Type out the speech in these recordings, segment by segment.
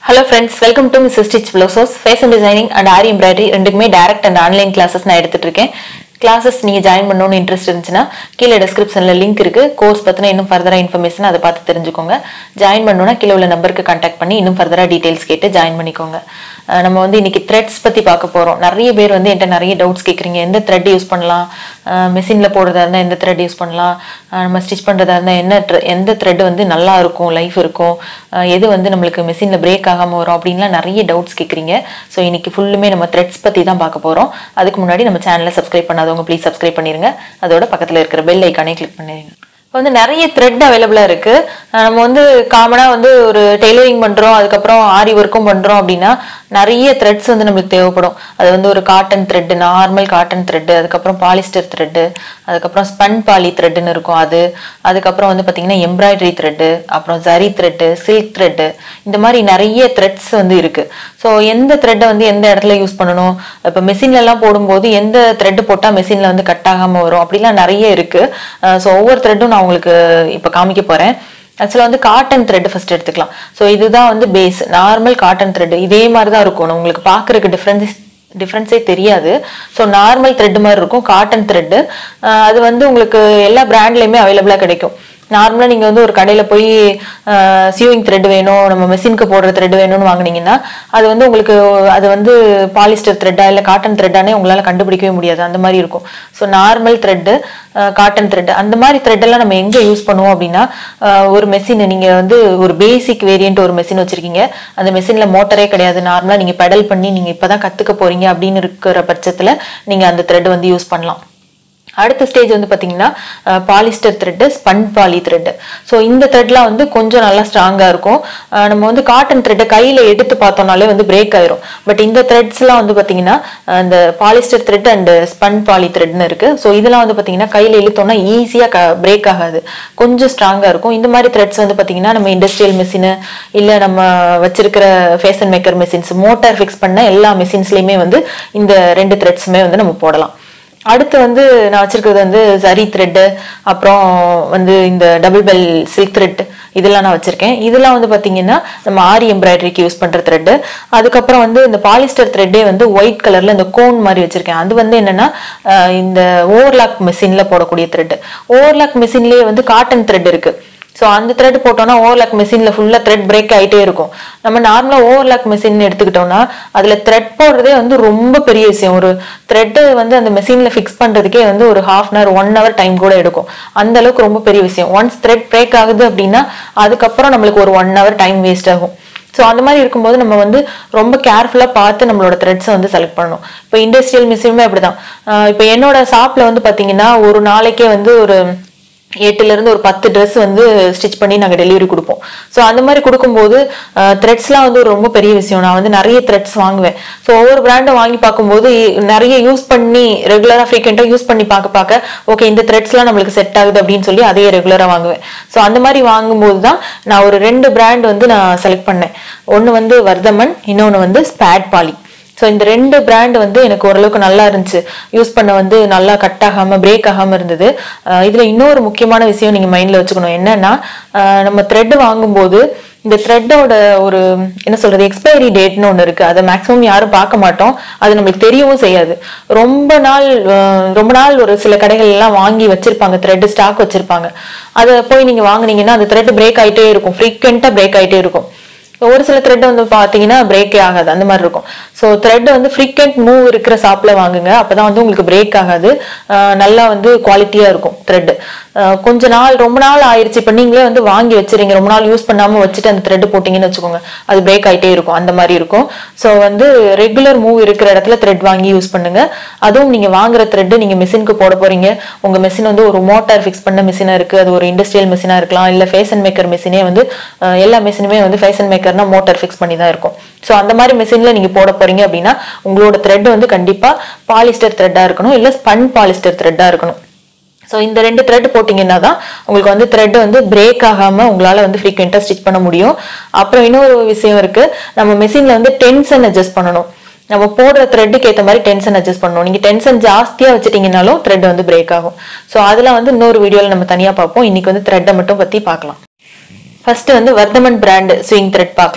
hello friends welcome to Miss Stitch blouses fashion designing and aari embroidery ரெண்டுக்குமே direct and online classes நான் எடுத்துட்டு இருக்கேன் classes நீங்கள் join பண்ணணும்னு இன்ட்ரெஸ்ட் இருந்துச்சுன்னா கீழே டிஸ்கிரிப்ஷனில் லிங்க் இருக்கு கோர்ஸ் பற்றின இன்னும் ஃபர்தராக இன்ஃபர்மேஷன் அதை பார்த்து தெரிஞ்சுக்கோங்க ஜாயின் பண்ணணும்னா கீழே உள்ள நம்பருக்கு கான்டாக்ட் பண்ணி இன்னும் ஃபர்தராக டீட்டெயில்ஸ் கேட்டு ஜாயின் பண்ணிக்கோங்க அஹ் நம்ம வந்து இன்னைக்கு த்ரெட்ஸ் பற்றி பார்க்க போகிறோம் நிறைய பேர் வந்து என்கிட்ட நிறைய டவுட்ஸ் கேட்குறீங்க எந்த த்ரெட் யூஸ் பண்ணலாம் மிஷினில் போடுறதா இருந்தால் எந்த த்ரெட் யூஸ் பண்ணலாம் அஹ் நம்ம ஸ்டிச் பண்ணுறதா இருந்தால் என்ன thre- எந்த த்ரெட் வந்து நல்லா இருக்கும் லைஃப் இருக்கும் அஹ் எது வந்து நம்மளுக்கு மிஷினில் பிரேக் ஆகாமல் வரும் அப்படின்லாம் நிறைய டவுட்ஸ் கேட்குறீங்க ஸோ இன்னைக்கு ஃபுல்லுமே நம்ம த்ரெட்ஸ் பற்றி தான் பார்க்க போகிறோம் அதுக்கு முன்னாடி நம்ம சேனலை சப்ஸ்கிரைப் பண்ணாதவங்க ப்ளீஸ் சப்ஸ்கிரைப் பண்ணிருங்க அதோட பக்கத்தில் இருக்கிற பெல் ஐக்கானே கிளிக் பண்ணிடுங்க இப்போ வந்து நிறைய த்ரெட் அவைலபிளாக இருக்கு அஹ் நம்ம வந்து காமனாக வந்து ஒரு டெய்லரிங் பண்ணுறோம் அதுக்கப்புறம் ஆரி ஒர்க்கும் பண்ணுறோம் அப்படின்னா நிறைய த்ரெட்ஸ் வந்து நம்மளுக்கு தேவைப்படும் அது வந்து ஒரு cotton thread normal cotton thread அதுக்கப்புறம் பாலிஸ்டர் த்ரெட்டு அதுக்கப்புறம் ஸ்பன் பாலி த்ரெட்டுன்னு இருக்கும் அது அதுக்கப்புறம் வந்து பார்த்தீங்கன்னா எம்ப்ராய்டரி த்ரெட்டு அப்புறம் ஜரி த்ரெட்டு சில்க் த்ரெட்டு இந்த மாதிரி நிறைய த்ரெட்ஸ் வந்து இருக்கு ஸோ எந்த த்ரெட்டை வந்து எந்த இடத்துல யூஸ் பண்ணணும் இப்போ மெஷின்ல எல்லாம் போடும்போது எந்த த்ரெட் போட்டால் மெஷின்ல வந்து கட் ஆகாம வரும் அப்படிலாம் நிறைய இருக்கு ஸோ ஒவ்வொரு த்ரெட்டும் நான் உங்களுக்கு இப்போ காமிக்க போறேன் ஆக்சுவலாக வந்து காட்டன் த்ரெட் ஃபர்ஸ்ட் எடுத்துக்கலாம் ஸோ இதுதான் வந்து பேஸ் நார்மல் காட்டன் த்ரெட் இதே மாதிரி தான் இருக்கும் உங்களுக்கு பார்க்கறதுக்கு டிஃப்ரென்ஸ் டிஃப்ரென்ஸே தெரியாது ஸோ நார்மல் த்ரெட் மாதிரி இருக்கும் காட்டன் த்ரெட்டு அது வந்து உங்களுக்கு எல்லா பிராண்ட்லேயுமே அவைலபிளாக கிடைக்கும் நார்மலாக நீங்கள் வந்து ஒரு கடையில் போய் சியூவிங் த்ரெட் வேணும் நம்ம மெஷினுக்கு போடுற த்ரெட் வேணும்னு வாங்குனீங்கன்னா அது வந்து உங்களுக்கு அது வந்து பாலிஸ்டர் த்ரெட்டா இல்லை காட்டன் த்ரெட்டானே உங்களால் கண்டுபிடிக்கவே முடியாது அந்த மாதிரி இருக்கும் so normal thread cotton thread அந்த மாதிரி thread எல்லாம் நம்ம எங்கே யூஸ் பண்ணுவோம் அப்படின்னா அஹ், ஒரு மெஷின் நீங்கள் வந்து ஒரு பேசிக் வேரியன்ட் ஒரு மெஷின் வச்சிருக்கீங்க அந்த மெஷினில் மோட்டரே கிடையாது நார்மலாக நீங்கள் பெடல் பண்ணி நீங்கள் இப்போ தான் கற்றுக்க போறீங்க அப்படின்னு இருக்கிற பட்சத்தில் நீங்கள் அந்த த்ரெட் வந்து யூஸ் பண்ணலாம் அடுத்த ஸ்டேஜ் வந்து பார்த்தீங்கன்னா polyester thread spun poly thread so இந்த த்ரெட்லாம் வந்து கொஞ்சம் நல்லா ஸ்ட்ராங்காக இருக்கும் அஹ் நம்ம வந்து காட்டன் த்ரெட்டை கையில் எடுத்து பார்த்தோம்னாலே வந்து பிரேக் ஆயிரும் பட் இந்த த்ரெட்ஸ்லாம் வந்து பார்த்தீங்கன்னா அஹ் இந்த polyester thread and spun poly த்ரெட்னு இருக்கு ஸோ இதெல்லாம் வந்து பார்த்தீங்கன்னா கையில் இழுத்தோம்னா ஈஸியாக பிரேக் ஆகாது கொஞ்சம் ஸ்ட்ராங்காக இருக்கும் இந்த மாதிரி த்ரெட்ஸ் வந்து பார்த்தீங்கன்னா நம்ம இண்டஸ்ட்ரியல் மிஷினு இல்லை நம்ம வச்சிருக்கிற fashion maker machines motor fix பண்ண எல்லா மிஷின்ஸ்லையுமே வந்து இந்த ரெண்டு த்ரெட்ஸுமே வந்து நம்ம போடலாம் அடுத்து வந்து நான் வச்சிருக்கிறது வந்து ஜரி த்ரெட்டு அப்புறம் வந்து இந்த டபுள் பெல் சில்க் த்ரெட் இதெல்லாம் நான் வச்சிருக்கேன் இதெல்லாம் வந்து பாத்தீங்கன்னா நம்ம ஆரி எம்ப்ராய்டரிக்கு யூஸ் பண்ற த்ரெட்டு அதுக்கப்புறம் வந்து இந்த பாலிஸ்டர் த்ரெட்டே வந்து ஒயிட் கலர்ல இந்த கோன் மாதிரி வச்சிருக்கேன் அது வந்து என்னன்னா அஹ் இந்த ஓவர்லாக் மிஷின்ல போடக்கூடிய த்ரெட் ஓவர்லாக் மிஷின்லயே வந்து காட்டன் த்ரெட் இருக்கு ஸோ அந்த த்ரெட் போட்டோம்னா ஓவர்லாக் மிஷினில் ஃபுல்லாக த்ரெட் பிரேக் ஆகிட்டே இருக்கும் நம்ம நார்மலாக ஓவர்லாக் மிஷின் எடுத்துக்கிட்டோம்னா அதில் த்ரெட் போடுறதே வந்து ரொம்ப பெரிய விஷயம் ஒரு த்ரெட்டு வந்து அந்த மிஷினில் ஃபிக்ஸ் பண்ணுறதுக்கே வந்து ஒரு half an hour one hour time கூட எடுக்கும் அந்த அளவுக்கு ரொம்ப பெரிய விஷயம் ஒன்ஸ் த்ரெட் பிரேக் ஆகுது அப்படின்னா அதுக்கப்புறம் நம்மளுக்கு ஒரு ஒன் ஹவர் டைம் வேஸ்ட் ஆகும் ஸோ அந்த மாதிரி இருக்கும்போது நம்ம வந்து ரொம்ப கேர்ஃபுல்லாக பார்த்து நம்மளோட த்ரெட்ஸை வந்து செலக்ட் பண்ணணும் இப்போ இண்டஸ்ட்ரியல் மிஷினுமே அப்படிதான் ஆஹ் இப்போ என்னோட ஷாப்பில் வந்து பார்த்தீங்கன்னா ஒரு நாளைக்கே வந்து ஒரு எட்டுல இருந்து ஒரு பத்து ட்ரெஸ் வந்து ஸ்டிச் பண்ணி நாங்கள் டெலிவரி கொடுப்போம் ஸோ அந்த மாதிரி கொடுக்கும்போது த்ரெட்ஸ்லாம் வந்து ஒரு ரொம்ப பெரிய விஷயம் நான் வந்து நிறைய த்ரெட்ஸ் வாங்குவேன் ஸோ ஒவ்வொரு பிராண்டும் வாங்கி பார்க்கும்போது நிறைய யூஸ் பண்ணி ரெகுலராக ஃப்ரீக்வெண்ட்டாக யூஸ் பண்ணி பார்க்க பார்க்க ஓகே இந்த த்ரெட்ஸ்லாம் நம்மளுக்கு செட் ஆகுது அப்படின்னு சொல்லி அதையே ரெகுலராக வாங்குவேன் ஸோ அந்த மாதிரி வாங்கும்போது தான் நான் ஒரு ரெண்டு பிராண்ட் வந்து நான் செலக்ட் பண்ணேன் ஒன்று வந்து வர்தமன் இன்னொன்று வந்து ஸ்பேட் பாலி ஸோ இந்த ரெண்டு பிராண்ட் வந்து எனக்கு ஓரளவுக்கு நல்லா இருந்துச்சு யூஸ் பண்ண வந்து நல்லா கட் ஆகாம பிரேக் ஆகாம இருந்தது அஹ் இதுல இன்னொரு முக்கியமான விஷயம் நீங்க மைண்ட்ல வச்சுக்கணும் என்னன்னா அஹ் நம்ம த்ரெட் வாங்கும்போது இந்த த்ரெட்டோட ஒரு என்ன சொல்றது எக்ஸ்பைரி டேட்னு ஒன்று இருக்கு அதை மேக்ஸிமம் யாரும் பார்க்க மாட்டோம் அது நம்மளுக்கு தெரியவும் செய்யாது ரொம்ப நாள் அஹ் ரொம்ப நாள் ஒரு சில கடைகள் எல்லாம் வாங்கி வச்சிருப்பாங்க த்ரெட் ஸ்டாக் வச்சிருப்பாங்க அதை போய் நீங்க வாங்குனீங்கன்னா அந்த த்ரெட் பிரேக் ஆயிட்டே இருக்கும் ஃப்ரீக்வெண்டா பிரேக் ஆயிட்டே இருக்கும் ஒரு சில த்ரெட் வந்து பார்த்தீங்கன்னா பிரேக்கே ஆகாது அந்த மாதிரி இருக்கும் ஸோ த்ரெட் வந்து ஃப்ரீக்வெண்ட் மூவ் இருக்கிற ஷாப்ல வாங்குங்க அப்பதான் வந்து உங்களுக்கு பிரேக் ஆகாது ஆஹ் நல்லா வந்து குவாலிட்டியா இருக்கும் த்ரெட் கொஞ்ச நாள் ரொம்ப நாள் ஆயிருச்சு இப்போ நீங்களே வந்து வாங்கி வச்சிருங்க ரொம்ப நாள் யூஸ் பண்ணாம வச்சுட்டு அந்த த்ரெட் போட்டீங்கன்னு வச்சுக்கோங்க அது பிரேக் ஆயிட்டே இருக்கும் அந்த மாதிரி இருக்கும் ஸோ வந்து ரெகுலர் மூவ் இருக்கிற இடத்துல த்ரெட் வாங்கி யூஸ் பண்ணுங்க அதுவும் நீங்க வாங்குற த்ரெட் நீங்க மிஷினுக்கு போட போறீங்க உங்க மிஷின் வந்து ஒரு மோட்டார் ஃபிக்ஸ் பண்ண மிஷினா இருக்கு அது ஒரு இண்டஸ்ட்ரியல் மிஷினா இருக்கலாம் இல்ல ஃபேஷன் மேக்கர் மிஷினே வந்து அஹ், எல்லா மிஷினுமே வந்து ஃபேஷன் மேக்கர்னா மோட்டார் ஃபிக்ஸ் பண்ணி தான் இருக்கும் ஸோ அந்த மாதிரி மிஷின்ல நீங்க போட போறீங்க அப்படின்னா உங்களோட த்ரெட் வந்து கண்டிப்பா பாலிஸ்டர் த்ரெட்டா இருக்கணும் இல்ல ஸ்பன் பாலிஸ்டர் த்ரெட்டா இருக்கணும் ஸோ இந்த ரெண்டு த்ரெட் போட்டிங்கன்னா தான் உங்களுக்கு வந்து த்ரெட் வந்து பிரேக் ஆகாம உங்களால வந்து ஃப்ரீக்வெண்ட்டாக ஸ்டிச் பண்ண முடியும் அப்புறம் இன்னொரு விஷயம் இருக்கு நம்ம மெஷின்ல வந்து டென்ஷன் அட்ஜஸ்ட் பண்ணணும் நம்ம போடுற த்ரெட்டுக்கு ஏற்ற மாதிரி டென்ஷன் அட்ஜஸ்ட் பண்ணணும் நீங்க டென்ஷன் ஜாஸ்தியா வச்சுட்டீங்கனாலும் த்ரெட் வந்து பிரேக் ஆகும் ஸோ அதெல்லாம் வந்து இன்னொரு வீடியோல நம்ம தனியா பார்ப்போம் இன்னைக்கு வந்து த்ரெட்டை மட்டும் பத்தி பார்க்கலாம் ஃபர்ஸ்ட் வந்து வர்தமன் பிராண்ட் ஸ்விங் த்ரெட் பார்க்கலாம்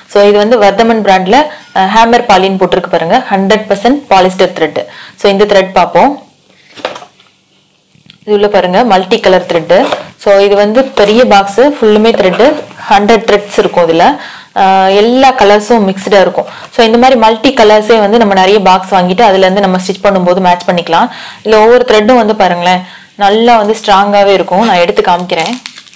ஸோ இது வந்து வர்தமன் பிராண்ட்ல ஹேமர் பாலின் போட்டிருக்கு பாருங்க hundred percent polyester thread so இந்த த்ரெட் பார்ப்போம் இது உள்ள பாருங்க மல்டி கலர் த்ரெட்டு ஸோ இது வந்து பெரிய பாக்ஸ் ஃபுல்லுமே த்ரெட்டு ஹண்ட்ரட் த்ரெட்ஸ் இருக்கும் இதுல ஆஹ் எல்லா கலர்ஸும் மிக்ஸ்டாக இருக்கும் ஸோ இந்த மாதிரி மல்டி கலர்ஸே வந்து நம்ம நிறைய பாக்ஸ் வாங்கிட்டு அதுல இருந்து நம்ம ஸ்டிச் பண்ணும்போது மேட்ச் பண்ணிக்கலாம் இல்லை ஒவ்வொரு த்ரெட்டும் வந்து பாருங்களேன் நல்லா வந்து ஸ்ட்ராங்காகவே இருக்கும் நான் எடுத்து காமிக்கிறேன்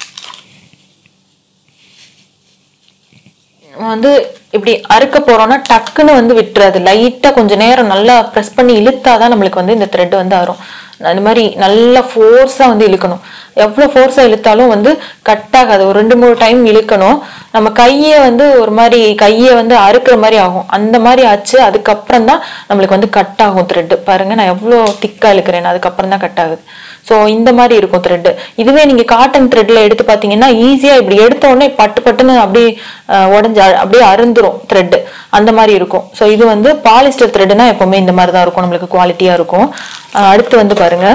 வந்து இப்படி அறுக்க போறோம்னா டக்குன்னு வந்து விட்டுறாது லைட்டா கொஞ்ச நேரம் நல்லா ப்ரெஸ் பண்ணி இழுத்தாதான் நம்மளுக்கு வந்து இந்த த்ரெட் வந்து அரும் அந்த மாதிரி நல்லா ஃபோர்ஸா வந்து இழுக்கணும் எவ்வளவு ஃபோர்ஸா இழுத்தாலும் வந்து கட் ஆகாது ஒரு ரெண்டு மூணு டைம் இழுக்கணும் நம்ம கையை வந்து ஒரு மாதிரி கையை வந்து அறுக்கிற மாதிரி ஆகும் அந்த மாதிரி ஆச்சு அதுக்கப்புறம் தான் நம்மளுக்கு வந்து கட் ஆகும் த்ரெட் பாருங்க நான் எவ்வளோ திக்கா இழுக்கிறேன் அதுக்கப்புறம் தான் கட் ஆகுது ஸோ இந்த மாதிரி இருக்கும் த்ரெட் இதுவே நீங்க காட்டன் த்ரெட்ல எடுத்து பார்த்தீங்கன்னா ஈஸியா இப்படி எடுத்த உடனே பட்டு பட்டுன்னு அப்படியே அஹ், உடைஞ்சு அ- அப்படியே அருந்துரும் த்ரெட் அந்த மாதிரி இருக்கும் ஸோ இது வந்து பாலிஸ்டர் த்ரெட்னா எப்பவுமே இந்த மாதிரி தான் இருக்கும் நம்மளுக்கு குவாலிட்டியா இருக்கும் அஹ், அடுத்து வந்து பாருங்க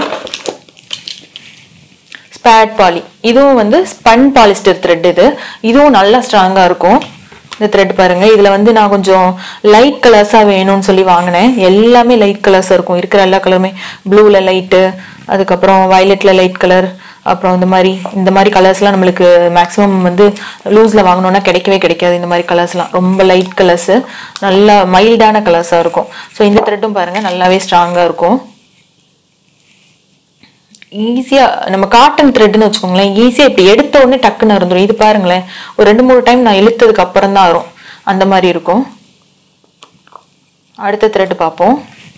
ஸ்பேட் பாலி இதுவும் வந்து ஸ்பன் பாலிஸ்டர் த்ரெட் இது இதுவும் நல்லா ஸ்ட்ராங்கா இருக்கும் இந்த த்ரெட் பாருங்க இதுல வந்து நான் கொஞ்சம் லைட் கலர்ஸா வேணும்னு சொல்லி வாங்கினேன் எல்லாமே லைட் கலர்ஸ் இருக்கும் இருக்கிற எல்லா கலருமே ப்ளூல லைட்டு அதுக்கப்புறம் வயலட்ல லைட் கலர் அப்புறம் இந்த மாதிரி இந்த மாதிரி கலர்ஸ்லாம் நம்மளுக்கு மேக்ஸிமம் வந்து லூஸ்ல வாங்கினோம்னா கிடைக்கவே கிடைக்காது இந்த மாதிரி கலர்ஸ்லாம் ரொம்ப லைட் கலர்ஸ் நல்லா மைல்டான கலர்ஸா இருக்கும் ஸோ இந்த த்ரெட்டும் பாருங்க நல்லாவே ஸ்ட்ராங்கா இருக்கும் ஈஸியா நம்ம காட்டன் த்ரெட்னு வச்சுக்கோங்களேன் ஈஸியா இப்படி எடுத்த உடனே டக்குன்னு இருந்துரும் இது பாருங்களேன் ஒரு ரெண்டு மூணு டைம் நான் இழுத்ததுக்கு அப்புறம் தான் வரும் அந்த மாதிரி இருக்கும் அடுத்த த்ரெட் பார்ப்போம்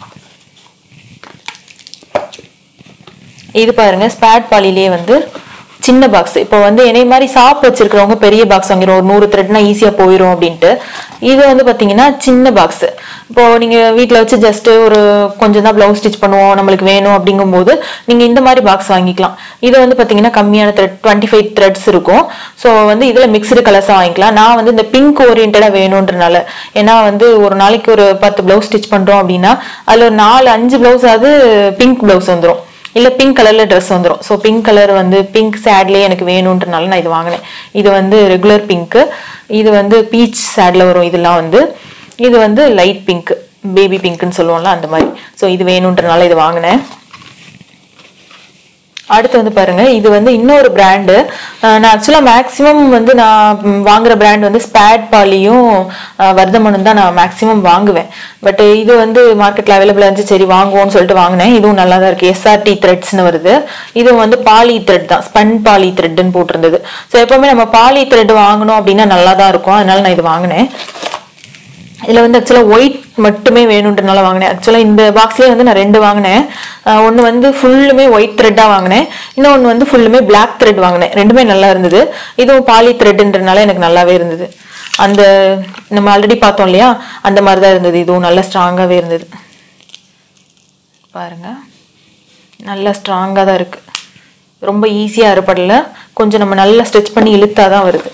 இது பாருங்க ஸ்பேட் பாலிலேயே வந்து சின்ன பாக்ஸ் இப்போ வந்து என்னை மாதிரி ஷாப் வச்சிருக்கிறவங்க பெரிய பாக்ஸ் வாங்கிடும் ஒரு நூறு த்ரெட்னா ஈஸியா போயிடும் அப்படின்ட்டு இது வந்து பாத்தீங்கன்னா சின்ன பாக்ஸ் இப்போ நீங்க வீட்ல வச்சு ஜஸ்ட் ஒரு கொஞ்சம் தான் பிளவுஸ் ஸ்டிச் பண்ணுவோம் நம்மளுக்கு வேணும் அப்படிங்கும்போது நீங்க இந்த மாதிரி பாக்ஸ் வாங்கிக்கலாம் இது வந்து பாத்தீங்கன்னா கம்மியான த்ரெட் டுவெண்ட்டி ஃபைவ் த்ரெட்ஸ் இருக்கும் ஸோ வந்து இதுல மிக்சடு கலர்ஸா வாங்கிக்கலாம் நான் வந்து இந்த பிங்க் ஓரியன்டா வேணுன்றனால ஏன்னா வந்து ஒரு நாளைக்கு ஒரு பத்து பிளவுஸ் ஸ்டிச் பண்றோம் அப்படின்னா அதுல ஒரு நாலு அஞ்சு பிளவுஸ் ஆகுது பிங்க் பிளவுஸ் வந்துரும் இல்ல பிங்க் கலர்ல ட்ரெஸ் வந்துரும் ஸோ பிங்க் கலர் வந்து பிங்க் சேட்லயே எனக்கு வேணுன்றனால நான் இது வாங்கினேன் இது வந்து ரெகுலர் பிங்க் இது வந்து பீச் சேட்ல வரும் இதெல்லாம் வந்து இது வந்து லைட் பிங்க் பேபி பிங்க்னு சொல்லுவோம்ல அந்த மாதிரி ஸோ இது வேணுன்றனால இது வாங்கினேன் அடுத்து வந்து பாருங்க இது வந்து இன்னொரு பிராண்டு நான் ஆக்சுவலாக மேக்ஸிமம் வந்து நான் ம், வாங்குற பிராண்ட் வந்து ஸ்பேட் பாலியும் அஹ், வர்தமனும் தான் நான் மேக்ஸிமம் வாங்குவேன் பட் இது வந்து மார்க்கெட்ல அவைலபிளா இருந்துச்சு சரி வாங்குவோம்னு சொல்லிட்டு வாங்கினேன் இதுவும் நல்லா தான் இருக்கு எஸ்ஆர்டி த்ரெட்ஸ்னு வருது இதுவும் வந்து பாலி த்ரெட் தான் ஸ்பன் பாலி த்ரெட்னு போட்டிருந்தது ஸோ எப்பவுமே நம்ம பாலி த்ரெட் வாங்கணும் அப்படின்னா நல்லா தான் இருக்கும் அதனால நான் இது வாங்கினேன் இதுல வந்து ஆக்சுவலா ஒயிட் மட்டுமே வேணுன்றனால வாங்கினேன் ஆக்சுவலா இந்த பாக்ஸ்லயே வந்து நான் ரெண்டு வாங்கினேன் அஹ் ஒண்ணு வந்து ஃபுல்லுமே ஒயிட் த்ரெட்டா வாங்கினேன் இன்னொன்னு வந்து ஃபுல்லுமே பிளாக் த்ரெட் வாங்கினேன் ரெண்டுமே நல்லா இருந்தது இதுவும் பாலி த்ரெட்ன்றனால எனக்கு நல்லாவே இருந்தது அந்த நம்ம ஆல்ரெடி பார்த்தோம் இல்லையா அந்த மாதிரி தான் இருந்தது இதுவும் நல்லா ஸ்ட்ராங்காவே இருந்தது பாருங்க நல்லா ஸ்ட்ராங்காக தான் இருக்கு ரொம்ப ஈஸியாக அறுபடல கொஞ்சம் நம்ம நல்லா ஸ்ட்ரெச் பண்ணி இழுத்தாதான் வருது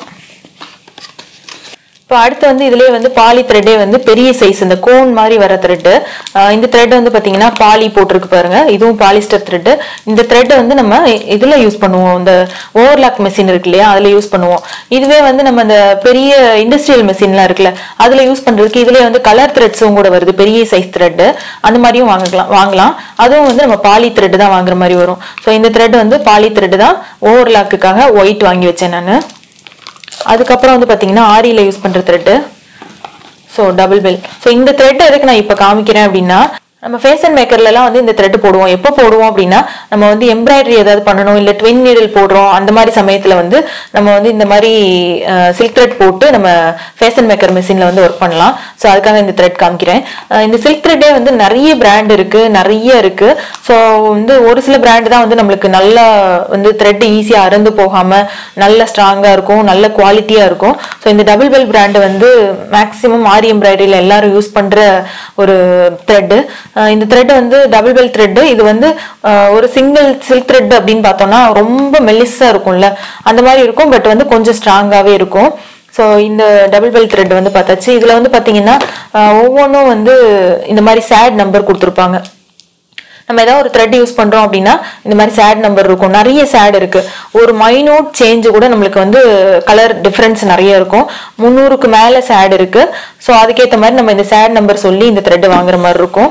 இப்போ அடுத்து வந்து இதுலயே வந்து பாலி த்ரெட்டே வந்து பெரிய சைஸ் இந்த கோன் மாதிரி வர த்ரெட்டு இந்த த்ரெட் வந்து பாத்தீங்கன்னா பாலி போட்டிருக்கு பாருங்க இதுவும் பாலிஸ்டர் த்ரெட் இந்த த்ரெட் வந்து நம்ம இ- இதுல யூஸ் பண்ணுவோம் இந்த ஓவர்லாக் மெஷின் இருக்கு இல்லையா அதுல யூஸ் பண்ணுவோம் இதுவே வந்து நம்ம இந்த பெரிய இண்டஸ்ட்ரியல் மெஷின்லாம் இருக்குல்ல அதுல யூஸ் பண்றதுக்கு இதுலயே வந்து கலர் த்ரெட்ஸும் கூட வருது பெரிய சைஸ் த்ரெட் அந்த மாதிரியும் வாங்கிக்கலாம் வாங்கலாம் அதுவும் வந்து நம்ம பாலி த்ரெட் தான் வாங்குற மாதிரி வரும் ஸோ இந்த த்ரெட் வந்து பாலி த்ரெட் தான் ஓவர்லாக்குக்காக ஒயிட் வாங்கி வச்சேன் நான் அதுக்கப்புறம் வந்து பாத்தீங்கன்னா ஆரியில யூஸ் பண்ற thread so Double Bell so இந்த த்ரெட் எதுக்கு நான் இப்போ காமிக்கிறேன் அப்படின்னா நம்ம ஃபேஷன் மேக்கர்லலாம் வந்து இந்த த்ரெட் போடுவோம் எப்போ போடுவோம் அப்படின்னா நம்ம வந்து எம்ப்ராய்டரி ஏதாவது பண்ணணும் இல்லை ட்வின் நீடில் போடுறோம் அந்த மாதிரி சமயத்தில் வந்து நம்ம வந்து இந்த மாதிரி சில்க் த்ரெட் போட்டு நம்ம ஃபேஷன் மேக்கர் மிஷினில் வந்து ஒர்க் பண்ணலாம் ஸோ அதுக்காக இந்த த்ரெட் காமிக்கிறேன் அஹ் இந்த சில்க் த்ரெட்டே வந்து நிறைய பிராண்ட் இருக்கு நிறைய இருக்கு ஸோ வந்து ஒரு சில பிராண்ட் தான் வந்து நம்மளுக்கு நல்லா வந்து த்ரெட் ஈஸியாக அறந்து போகாம நல்ல ஸ்ட்ராங்காக இருக்கும் நல்ல குவாலிட்டியாக இருக்கும் ஸோ இந்த டபுள் பெல் பிராண்ட் வந்து மேக்ஸிமம் ஆரி எம்ப்ராய்டரியில் எல்லாரும் யூஸ் பண்ணுற ஒரு த்ரெட்டு இந்த த்ரெட் வந்து டபுள் பெல் த்ரெட் இது வந்து அஹ், ஒரு சிங்கிள் சில்க் த்ரெட் அப்படின்னு பார்த்தோம்னா ரொம்ப மெல்லிஸாக இருக்கும்ல அந்த மாதிரி இருக்கும் பட் வந்து கொஞ்சம் ஸ்ட்ராங்காகவே இருக்கும் ஸோ இந்த டபுள் பெல் த்ரெட் வந்து பார்த்தாச்சு இதில் வந்து பார்த்தீங்கன்னா அஹ், ஒவ்வொன்றும் வந்து இந்த மாதிரி சேட் நம்பர் கொடுத்துருப்பாங்க நம்ம ஏதாவது ஒரு த்ரெட் யூஸ் பண்றோம் அப்படின்னா இந்த மாதிரி சேட் நம்பர் இருக்கும் நிறைய சேட் இருக்கு ஒரு மைனூட் சேஞ்ச் கூட நம்மளுக்கு வந்து கலர் டிஃபரன்ஸ் நிறைய இருக்கும் முந்நூறுக்கு மேல சேட் இருக்கு ஸோ அதுக்கேற்ற மாதிரி நம்ம இந்த சேட் நம்பர் சொல்லி இந்த த்ரெட் வாங்குற மாதிரி இருக்கும்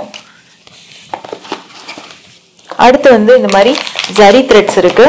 அடுத்து வந்து இந்த மாதிரி ஜரி த்ரெட்ஸ் இருக்கு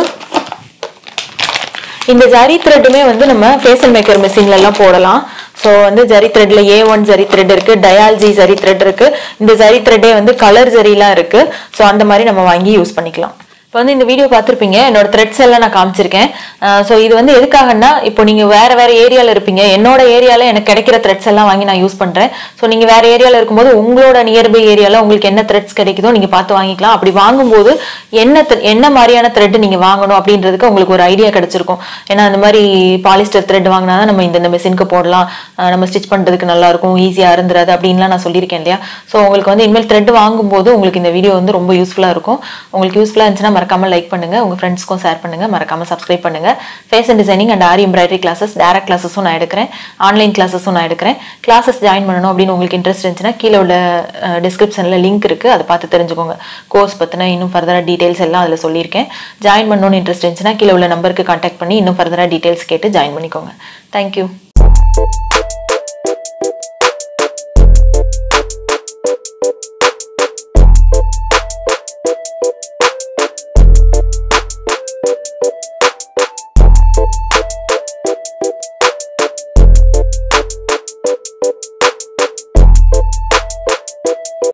இந்த ஜரி த்ரெட்டுமே வந்து நம்ம ஃபேஷன் மேக்கர் மிஷின்ல எல்லாம் போடலாம் ஸோ வந்து ஜரி த்ரெட்ல ஏ ஒன் ஜரி த்ரெட் இருக்கு டயால்ஜி ஜரி த்ரெட் இருக்கு இந்த ஜரி த்ரெட்டே வந்து கலர் ஜரிலாம் இருக்கு ஸோ அந்த மாதிரி நம்ம வாங்கி யூஸ் பண்ணிக்கலாம் இப்போ வந்து இந்த வீடியோ பார்த்துருப்பீங்க என்னோட த்ரெட்ஸ் எல்லாம் நான் காமிச்சிருக்கேன் ஸோ இது வந்து எதுக்காகன்னா இப்போ நீங்க வேற வேற ஏரியால இருப்பீங்க என்னோட ஏரியால எனக்கு கிடைக்கிற த்ரெட்ஸ் எல்லாம் வாங்கி நான் யூஸ் பண்றேன் ஸோ நீங்க வேற ஏரியால இருக்கும்போது உங்களோட நியர்பை ஏரியால உங்களுக்கு என்ன த்ரெட்ஸ் கிடைக்குதோ நீங்க பார்த்து வாங்கிக்கலாம் அப்படி வாங்கும்போது என்ன thre- என்ன மாதிரியான த்ரெட் நீங்க வாங்கணும் அப்படின்றதுக்கு உங்களுக்கு ஒரு ஐடியா கிடைச்சிருக்கும் ஏன்னா அந்த மாதிரி பாலிஸ்டர் த்ரெட் வாங்கினா தான் நம்ம இந்த இந்த மிஷினுக்கு போடலாம் அஹ் நம்ம ஸ்டிச் பண்றதுக்கு நல்லா இருக்கும் ஈஸியா இருந்துராது அப்படின்லாம் நான் சொல்லியிருக்கேன் இல்லையா ஸோ உங்களுக்கு வந்து இனிமேல் த்ரெட் வாங்கும்போது உங்களுக்கு இந்த வீடியோ வந்து ரொம்ப யூஸ்ஃபுல்லா இருக்கும் உங்களுக்கு யூஸ்ஃபுல்லா இருந்துச்சுன்னா மறக்காம லைக் பண்ணுங்க உங்க ஃப்ரெண்ட்ஸ்க்கும் ஷேர் பண்ணுங்க மறக்காம சப்ஸ்கிரைப் பண்ணுங்க fashion designing and aari embroidery classes direct கிளாஸஸும் நான் எடுக்கிறேன் ஆன்லைன் கிளாஸஸும் நான் எடுக்கிறேன் கிளாஸஸ் ஜாயின் பண்ணணும் அப்படின்னு உங்களுக்கு இன்ட்ரெஸ்ட் இருந்துச்சுன்னா கீழே உள்ள டிஸ்கிரிப்ஷனில் லிங்க் இருக்கு அதை பார்த்து தெரிஞ்சுக்கோங்க கோர்ஸ் பற்றின இன்னும் ஃபர்தராக டீடைல்ஸ் எல்லாம் அதில் சொல்லியிருக்கேன் ஜாயின் பண்ணணும்னு இன்ட்ரெஸ்ட் இருந்துச்சுன்னா கீழே உள்ள நம்பருக்கு கான்டாக்ட் பண்ணி இன்னும் ஃபர்தராக டீடைல்ஸ் கேட்டு ஜாயின் பண்ணிக்கோங்க தேங்க்யூ